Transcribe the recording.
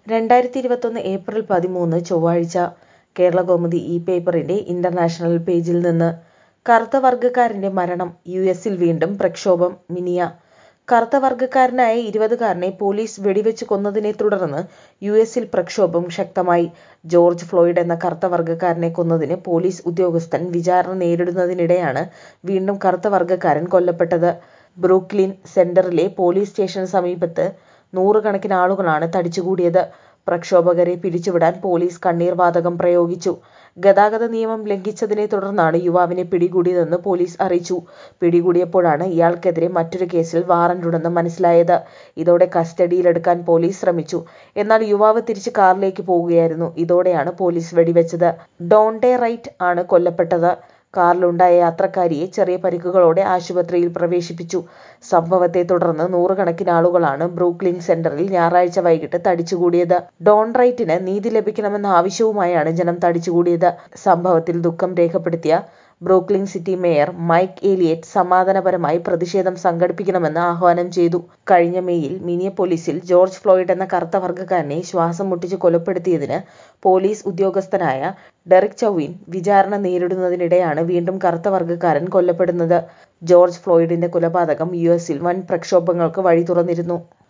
രണ്ടായിരത്തി ഇരുപത്തൊന്ന് ഏപ്രിൽ പതിമൂന്ന് ചൊവ്വാഴ്ച കേരളകൗമുദി ഈ പേപ്പറിന്റെ ഇന്റർനാഷണൽ പേജിൽ നിന്ന് കറുത്ത വർഗ്ഗക്കാരന്റെ മരണം യുഎസിൽ വീണ്ടും പ്രക്ഷോഭം മിനിയ കറുത്ത വർഗ്ഗക്കാരനായ ഇരുപതുകാരനെ പോലീസ് വെടിവെച്ച് കൊന്നതിനെ തുടർന്ന് യുഎസിൽ പ്രക്ഷോഭം ശക്തമായി. ജോർജ് ഫ്ലോയ്ഡ് എന്ന കറുത്ത വർഗ്ഗക്കാരനെ കൊന്നതിന് പോലീസ് ഉദ്യോഗസ്ഥൻ വിചാരണ നേരിടുന്നതിനിടെയാണ് വീണ്ടും കറുത്ത വർഗ്ഗക്കാരൻ കൊല്ലപ്പെട്ടത്. ബ്രൂക്ക്ലിൻ സെന്ററിലെ പോലീസ് സ്റ്റേഷന് സമീപത്ത് നൂറുകണക്കിന് ആളുകളാണ് തടിച്ചുകൂടിയത്. പ്രക്ഷോഭകരെ പിരിച്ചുവിടാൻ പോലീസ് കണ്ണീർ വാതകം പ്രയോഗിച്ചു. ഗതാഗത നിയമം ലംഘിച്ചതിനെ തുടർന്നാണ് യുവാവിനെ പിടികൂടിയതെന്ന് പോലീസ് അറിയിച്ചു. പിടികൂടിയപ്പോഴാണ് ഇയാൾക്കെതിരെ മറ്റൊരു കേസിൽ വാറന്റുണ്ടെന്ന് മനസ്സിലായത്. ഇതോടെ കസ്റ്റഡിയിലെടുക്കാൻ പോലീസ് ശ്രമിച്ചു. എന്നാൽ യുവാവ് തിരിച്ച് കാറിലേക്ക് പോകുകയായിരുന്നു. ഇതോടെയാണ് പോലീസ് വെടിവെച്ചത്. ഡോണ്ടെ റൈറ്റ് ആണ് കൊല്ലപ്പെട്ടത്. കാറിലുണ്ടായ യാത്രക്കാരിയെ ചെറിയ പരിക്കുകളോടെ ആശുപത്രിയിൽ പ്രവേശിപ്പിച്ചു. സംഭവത്തെ തുടർന്ന് നൂറുകണക്കിന് ആളുകളാണ് ബ്രൂക്ക്ലിൻ സെന്ററിൽ ഞായറാഴ്ച വൈകിട്ട് തടിച്ചുകൂടിയത്. ഡോൺ റൈറ്റിന് നീതി ലഭിക്കണമെന്ന ആവശ്യവുമായാണ് ജനം തടിച്ചുകൂടിയത്. സംഭവത്തിൽ ദുഃഖം രേഖപ്പെടുത്തിയ Brooklyn city mayor Mike Elliott സമാധാനപരമായി പ്രതിഷേധം സംഘടിപ്പിക്കണമെന്ന് ആഹ്വാനം ചെയ്തു. കഴിഞ്ഞ മേയിൽ മിനിയപോളിസിൽ ജോർജ് ഫ്ലോയ്ഡ് എന്ന കറുത്ത വർഗ്ഗക്കാരനെ ശ്വാസം മുട്ടിച്ച് കൊലപ്പെടുത്തിയതിന് പോലീസ് ഉദ്യോഗസ്ഥനായ ഡെറിക് ചൗവിൻ വിചാരണ നേരിടുന്നതിനിടെയാണ് വീണ്ടും കറുത്ത വർഗ്ഗക്കാരൻ കൊല്ലപ്പെടുന്നത്. ജോർജ് ഫ്ലോയ്ഡിന്റെ കൊലപാതകം യുഎസിൽ വൻ പ്രക്ഷോഭങ്ങൾക്ക് വഴി തുറന്നിരുന്നു.